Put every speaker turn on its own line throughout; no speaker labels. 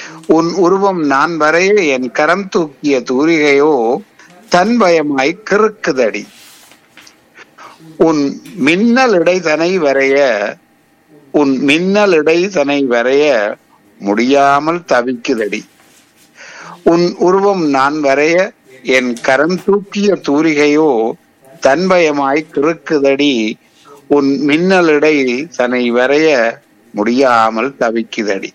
உன் உருவம் நான் வரைய என் கரம் தூக்கிய தூரிகையோ தன் பயமாய் கிறுக்குதடி உன் மின்னல் இடைதனை வரைய உன் மின்னல் இடைதனை வரைய முடியாமல் தவிக்குதடி உன் உருவம் நான் வரைய என் கரம் தூக்கிய தூரிகையோ தன்பயமாய் கிறுக்குதடி உன் மின்னலிடை தன்னை வரைய முடியாமல் தவிக்குதடி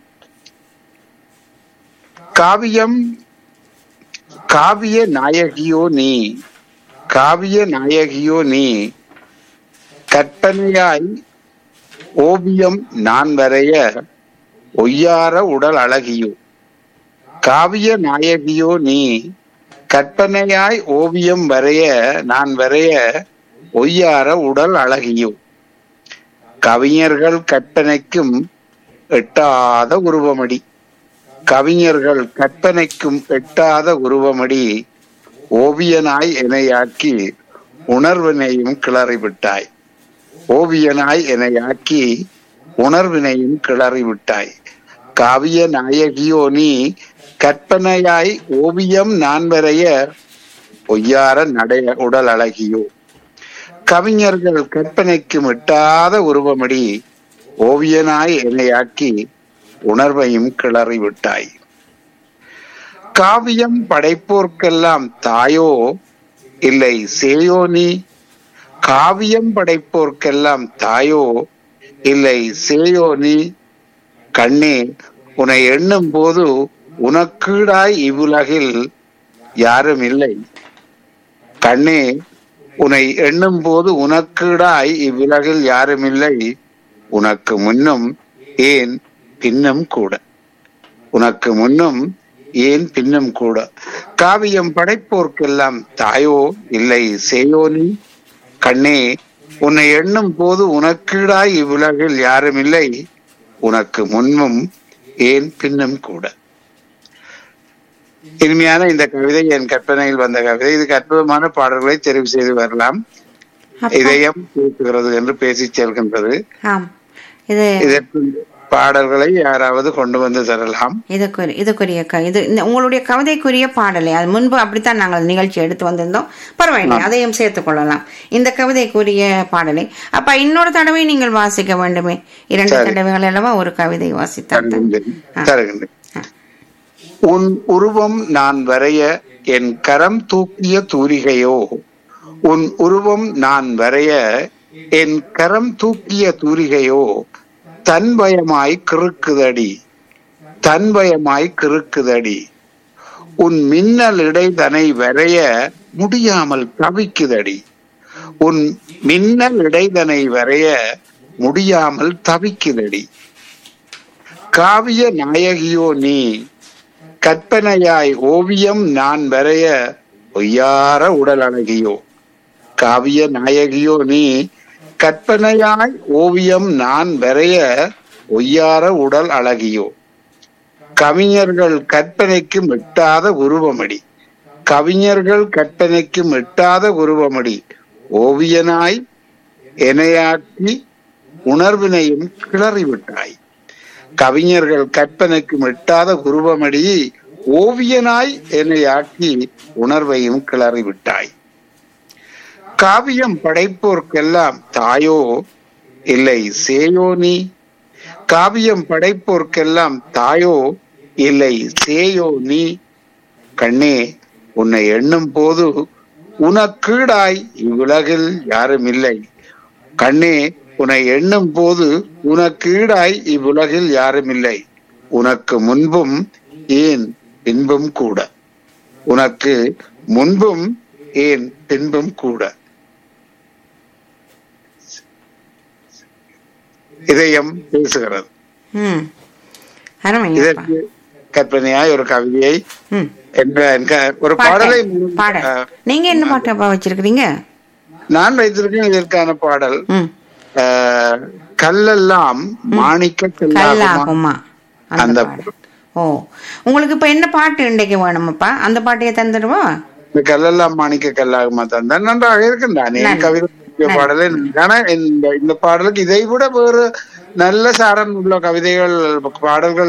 காவியம் காவிய நாயகியோ நீ காவிய நாயகியோ நீ கற்பனையாய் ஓவியம் நான் வரைய ஒய்யார உடல் அழகியோ காவிய நாயகியோ நீ கற்பனையாய் ஓவியம் வரைய நான் வரைய ஒய்யார உடல் அழகியோ கவிஞர்கள் கற்பனைக்கும் எட்டாத உருவமடி கவிஞர்கள் கற்பனைக்கும் எட்டாத உருவமடி ஓவியனாய் எனையாக்கி உணர்வினையும் கிளறிவிட்டாய் ஓவியனாய் எனையாக்கி உணர்வினையும் கிளறிவிட்டாய் காவிய நாயகியோ நீ கற்பனையாய் ஓவியம் நான் வரைய பொய்யார நடைய உடல் அழகியோ கவிஞர்கள் கற்பனைக்கு எட்டாத உருவமடி ஓவியனாய் என்னையாக்கி உணர்வையும் கிளறி விட்டாய் காவியம் படைப்போர்க்கெல்லாம் தாயோ இல்லை சேயோ நீ காவியம் படைப்போர்க்கெல்லாம் தாயோ இல்லை சேயோ நீ கண்ணே உன்னை எண்ணும் போது உனக்கீடாய் இவ்வுலகில் யாரும் இல்லை கண்ணே உன்னை எண்ணும் போது உனக்கீடாய் இவ்வுலகில் யாரும் இல்லை உனக்கு முன்னும் ஏன் பின்னும் கூட உனக்கு முன்னும் ஏன் பின்னும் கூட காவியம் படைப்போர்க்கெல்லாம் தாயோ இல்லை சேயோ நீ கண்ணே உன்னை எண்ணும் போது உனக்கீடாய் இவ்வுலகில் யாரும் இல்லை உனக்கு முன்னும் ஏன் பின்னும் கூட இனிமையான இந்த கவிதை என் கற்பனையில் வந்த கவிதை இதுக்கு அற்புதமான பாடல்களை தெரிவு செய்து வரலாம்
அப்பா.
இதயம் பேசுகிறது என்று பேசி செல்கின்றது
ஆம் இது
இதற்கு பாடல்களை யாராவது கொண்டு வந்து தரலாம்
இதுக்குரிய இதுக்குரிய க இது இந்த உங்களுடைய கவிதைக்குரிய பாடலை அது முன்பு அப்படித்தான் நாங்கள் நிகழ்ச்சி எடுத்து வந்திருந்தோம் பரவாயில்லை அதையும் சேர்த்துக் கொள்ளலாம் இந்த கவிதைக்குரிய பாடலை அப்ப இன்னொரு தடவை நீங்கள் வாசிக்க வேண்டுமே இரண்டு
சரி.
தடவைகள் அல்லவா ஒரு கவிதை வாசித்தால் தான்.
தருகின்றேன்.
ஆ.
தருகின்றேன் உன் உருவம் நான் வரைய என் கரம் தூக்கிய தூரிகையோ உன் உருவம் நான் வரைய என் கரம் தூக்கிய தூரிகையோ தன்பயமாய் கிறுக்குதடி தன்பயமாய் கிறுக்குதடி உன் மின்னல் இடைதனை வரைய முடியாமல் தவிக்குதடி உன் மின்னல் இடைதனை வரைய முடியாமல் தவிக்குதடி காவிய நாயகியோ நீ கற்பனையாய் ஓவியம் நான் வரைய பொய்யார உடல் அழகியோ காவிய நாயகியோ நீ கற்பனையாய் ஓவியம் நான் வரைய ஒய்யார உடல் அழகியோ கவிஞர்கள் கற்பனைக்கு எட்டாத உருவமடி கவிஞர்கள் கற்பனைக்கு எட்டாத உருவமடி ஓவியனாய் எனையாக்கி உணர்வினையும் கிளறிவிட்டாய் கவிஞர்கள் கற்பனைக்கு எட்டாத உருவமடி ஓவியனாய் என்னை ஆக்கி உணர்வையும் கிளறிவிட்டாய் காவியம் படைப்போர்க்கெல்லாம் தாயோ இல்லை சேயோ நீ காவியம் படைப்போர்க்கெல்லாம் தாயோ இல்லை சேயோ நீ கண்ணே உன்னை எண்ணும் போது உனக்கீடாய் இவ்வுலகில் யாரும் இல்லை கண்ணே உன்னை எண்ணும் போது உனக்கு ஈடாய் இவ்வுலகில் யாரும் இல்லை உனக்கு முன்பும் ஏன் பின்பும் கூட உனக்கு முன்பும் ஏன் பின்பும் கூட இதயம் பேசுகிறது
ம் அருமைங்கப்பா
இதற்கு கற்பனையாய் ஒரு கவிதையை
ம்
என்ற என்க- ஒரு பாடலை
பாடல் பாடல்
அஹ்,
நீங்க என்ன பாட்டப்பா வச்சிருக்கிறீங்க
நான் வைத்திருக்கேன் இதற்கான பாடல்
ம்
அஹ், கல்லெல்லாம் மாணிக்க கல்லாகுமா
கல்லாகுமா அந்த
அந்த
பாடல் ஓ உங்களுக்கு இப்ப என்ன பாட்டு இன்றைக்கு வேணுமப்பா அந்த பாட்டையே தந்துடுவா
இந்த கல்லெல்லாம் மாணிக்க கல்லாகுமா தந்தான் நன்றாக இருக்கின்றான் என்
நன்றி.
கவிதை பாடலே ஆனா இந்த இந்த பாடலுக்கு இதை விட வேறு நல்ல சாரம் உள்ள கவிதைகள் பாடல்கள்